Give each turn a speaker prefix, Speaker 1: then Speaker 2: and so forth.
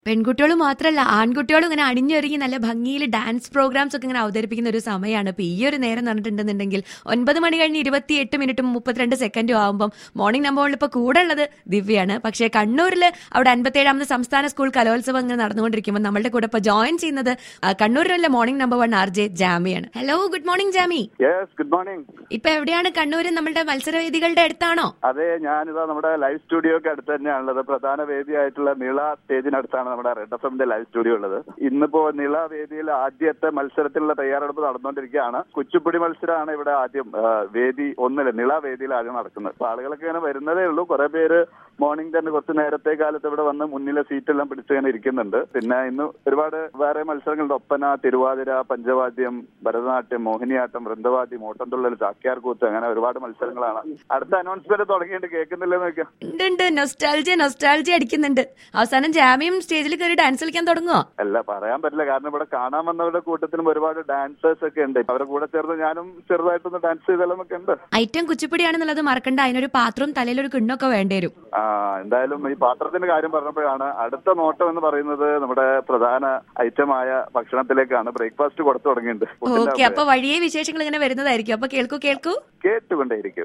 Speaker 1: പെൺകുട്ടികൾ മാത്രമല്ല ആൺകുട്ടികളും ഇങ്ങനെ അണിഞ്ഞൊരുങ്ങി നല്ല ഭംഗിയിൽ ഡാൻസ് പ്രോഗ്രാംസ് ഒക്കെ ഇങ്ങനെ അവതരിപ്പിക്കുന്ന ഒരു സമയമാണ് ഇപ്പൊ ഈ ഒരു നേരം പറഞ്ഞിട്ടുണ്ടെന്നുണ്ടെങ്കിൽ ഒൻപത് മണി കഴിഞ്ഞ് ഇരുപത്തി എട്ട് മിനിറ്റും മുപ്പത്തിരണ്ട് സെക്കൻഡും ആകുമ്പോൾ മോർണിംഗ് നമ്പർ വണ്ണിൽ ഇപ്പൊ കൂടെ ഉള്ളത് ദിവ്യാണ് പക്ഷേ കണ്ണൂരിൽ അവിടെ അൻപത്തേഴാമത് സംസ്ഥാന സ്കൂൾ കലോത്സവം ഇങ്ങനെ നടന്നുകൊണ്ടിരിക്കുമ്പോൾ നമ്മളുടെ കൂടെ ഇപ്പൊ ജോയിൻ ചെയ്യുന്നത് ആ, കണ്ണൂരിലെ morning number one R J ജാമിയാണ് hello good morning Jami
Speaker 2: yes good morning
Speaker 1: ഇപ്പൊ എവിടെയാണ് കണ്ണൂര് നമ്മളുടെ മത്സരവേദികളുടെ അടുത്താണോ
Speaker 2: അതെ ഞാനിതാ നമ്മുടെ ലൈവ് സ്റ്റുഡിയോക്ക് അടുത്ത് തന്നെയാണുള്ളത് പ്രധാന വേദിയായിട്ടുള്ള നിള സ്റ്റേജിനടുത്താണ് നമ്മുടെ റെഡ് എഫ് എമ്മിന്റെ ലൈവ് സ്റ്റുഡിയോ ഉള്ളത് ഇന്നിപ്പോ നിള വേദിയിൽ ആദ്യത്തെ മത്സരത്തിലുള്ള തയ്യാറെടുപ്പ് നടന്നുകൊണ്ടിരിക്കുകയാണ് കുച്ചിപ്പുടി മത്സരമാണ് ഇവിടെ ആദ്യം ആ, വേദി ഒന്നില് നിള വേദിയിൽ ആദ്യം നടക്കുന്നത് അപ്പൊ ആളുകളൊക്കെ ഇങ്ങനെ വരുന്നതേ ഉള്ളൂ കുറെ പേര് മോർണിംഗ് തന്നെ കുറച്ച് നേരത്തെ കാലത്ത് ഇവിടെ വന്ന് മുന്നിലെ സീറ്റെല്ലാം പിടിച്ചിങ്ങനെ ഇരിക്കുന്നുണ്ട് പിന്നെ ഇന്ന് ഒരുപാട് വേറെ മത്സരങ്ങളുണ്ട് ഒപ്പന തിരുവാതിര പഞ്ചവാദ്യം ഭരതനാട്യം മോഹിനിയാട്ടം വൃന്ദവാദ്യം ഓട്ടംതുള്ളൽ ചാക്യാർകൂത്ത് അങ്ങനെ ഒരുപാട് മത്സരങ്ങളാണ് അടുത്ത അനൗൺസ്മെന്റ് തുടങ്ങിയിട്ട് കേൾക്കുന്നില്ലെന്ന് വെക്കാം
Speaker 1: ഉണ്ട് ഉണ്ട് നൊസ്റ്റാൾജിയ നൊസ്റ്റാൾജിയ അടിക്കുന്നുണ്ട് അവസാനം ജാമിയും സ്റ്റേജിൽ കയറി ഡാൻസ് കളിക്കാൻ തുടങ്ങുമോ
Speaker 2: അല്ല പറയാൻ പറ്റില്ല കാരണം ഇവിടെ കാണാൻ വന്നവരുടെ കൂട്ടത്തിലും ഒരുപാട് ഡാൻസേഴ്സ് ഒക്കെ ഉണ്ട് അവരുടെ കൂടെ ചേർന്ന് ഞാനും ചെറുതായിട്ടൊന്ന് ഡാൻസ് ചെയ്താലും ഒക്കെ ഉണ്ട്
Speaker 1: ഐറ്റം കുച്ചിപ്പുടിയാണെന്നുള്ളത് മറക്കണ്ട അതിനൊരു പാത്രവും തലയിലൊരു കിണ്ണൊക്കെ വേണ്ടി വരും
Speaker 2: ആ എന്തായാലും ഈ പാത്രത്തിന്റെ കാര്യം പറഞ്ഞപ്പോഴാണ് അടുത്ത നോട്ടം എന്ന് പറയുന്നത് നമ്മുടെ പ്രധാന ഐറ്റമായ ഭക്ഷണത്തിലേക്കാണ് ബ്രേക്ക്ഫാസ്റ്റ് കൊടുത്തു തുടങ്ങിയിട്ടുണ്ട് ഫുഡിന്റെ
Speaker 1: ഓക്കെ അപ്പൊ വഴിയെ വിശേഷങ്ങൾ ഇങ്ങനെ വരുന്നതായിരിക്കും അപ്പൊ കേൾക്കൂ കേൾക്കൂ
Speaker 2: കേട്ടുകൊണ്ടേയിരിക്കും